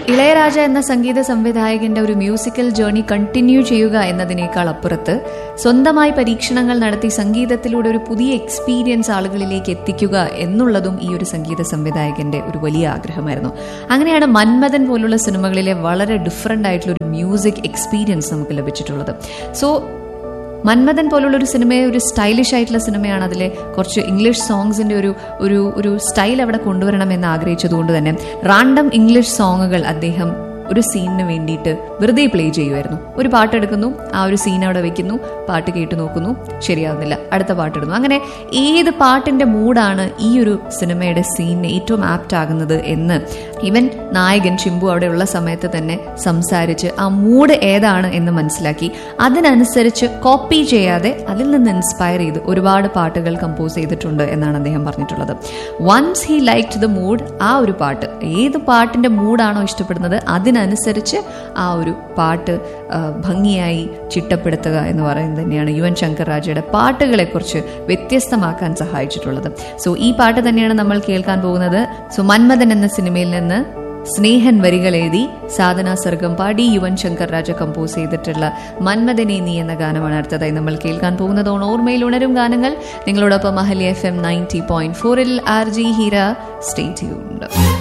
ഇളയരാജ എന്ന സംഗീത സംവിധായകന്റെ ഒരു മ്യൂസിക്കൽ ജേർണി കണ്ടിന്യൂ ചെയ്യുക എന്നതിനേക്കാൾ അപ്പുറത്ത് സ്വന്തമായി പരീക്ഷണങ്ങൾ നടത്തി സംഗീതത്തിലൂടെ ഒരു പുതിയ എക്സ്പീരിയൻസ് ആളുകളിലേക്ക് എത്തിക്കുക എന്നുള്ളതും ഈ ഒരു സംഗീത സംവിധായകന്റെ ഒരു വലിയ ആഗ്രഹമായിരുന്നു അങ്ങനെയാണ് മന്മഥൻ പോലുള്ള സിനിമകളിലെ വളരെ ഡിഫറെന്റ് ആയിട്ടുള്ള ഒരു മ്യൂസിക് എക്സ്പീരിയൻസ് നമുക്ക് ലഭിച്ചിട്ടുള്ളത് സോ മന്മഥൻ പോലുള്ള ഒരു സിനിമയെ ഒരു സ്റ്റൈലിഷ് ആയിട്ടുള്ള സിനിമയാണ് അതിലെ കുറച്ച് ഇംഗ്ലീഷ് സോങ്സിന്റെ ഒരു ഒരു ഒരു സ്റ്റൈൽ അവിടെ കൊണ്ടുവരണം എന്ന് ആഗ്രഹിച്ചതുകൊണ്ട് തന്നെ റാൻഡം ഇംഗ്ലീഷ് സോങ്ങുകൾ അദ്ദേഹം ഒരു സീനിന് വേണ്ടിയിട്ട് വെറുതെ പ്ലേ ചെയ്യുമായിരുന്നു ഒരു പാട്ട് എടുക്കുന്നു ആ ഒരു സീൻ അവിടെ വെക്കുന്നു പാട്ട് കേട്ട് നോക്കുന്നു ശരിയാവുന്നില്ല അടുത്ത പാട്ടിടുന്നു അങ്ങനെ ഏത് പാട്ടിന്റെ മൂഡാണ് ഈ ഒരു സിനിമയുടെ സീനിന് ഏറ്റവും ആപ്റ്റ് ആകുന്നത് എന്ന് ഇവൻ നായകൻ ചിമ്പു അവിടെയുള്ള സമയത്ത് തന്നെ സംസാരിച്ച് ആ മൂഡ് ഏതാണ് എന്ന് മനസ്സിലാക്കി അതിനനുസരിച്ച് കോപ്പി ചെയ്യാതെ അതിൽ നിന്ന് ഇൻസ്പയർ ചെയ്ത് ഒരുപാട് പാട്ടുകൾ കമ്പോസ് ചെയ്തിട്ടുണ്ട് എന്നാണ് അദ്ദേഹം പറഞ്ഞിട്ടുള്ളത് once he like the mood ആ ഒരു പാട്ട് ഏത് പാട്ടിന്റെ മൂഡാണോ ഇഷ്ടപ്പെടുന്നത് അതിനനുസരിച്ച് ആ ഒരു പാട്ട് ആ, ഭംഗിയായി ചിട്ടപ്പെടുത്തുക എന്ന് പറയുന്നത് തന്നെയാണ് യുവൻ ശങ്കർ രാജയുടെ പാട്ടുകളെക്കുറിച്ച് വ്യത്യസ്തമാക്കാൻ സഹായിച്ചിട്ടുള്ളത് സോ ഈ പാട്ട് തന്നെയാണ് നമ്മൾ കേൾക്കാൻ പോകുന്നത് സോ മന്മഥൻ എന്ന സിനിമയിൽ നിന്ന് സ്നേഹൻ വരികൾ എഴുതി സാധന സർഗം പാടി യുവൻ ശങ്കർ രാജ കമ്പോസ് ചെയ്തിട്ടുള്ള മന്മഥനെ നീ എന്ന ഗാനമാണ് അടുത്തതായി നമ്മൾ കേൾക്കാൻ പോകുന്നത് ഓൺ ഓർമ്മയിൽ ഉണരും ഗാനങ്ങൾ നിങ്ങളോടൊപ്പം അഹലി എഫ് എം നയൻറ്റി പോയിന്റ് ഫോറിൽ R J Heera stay tuned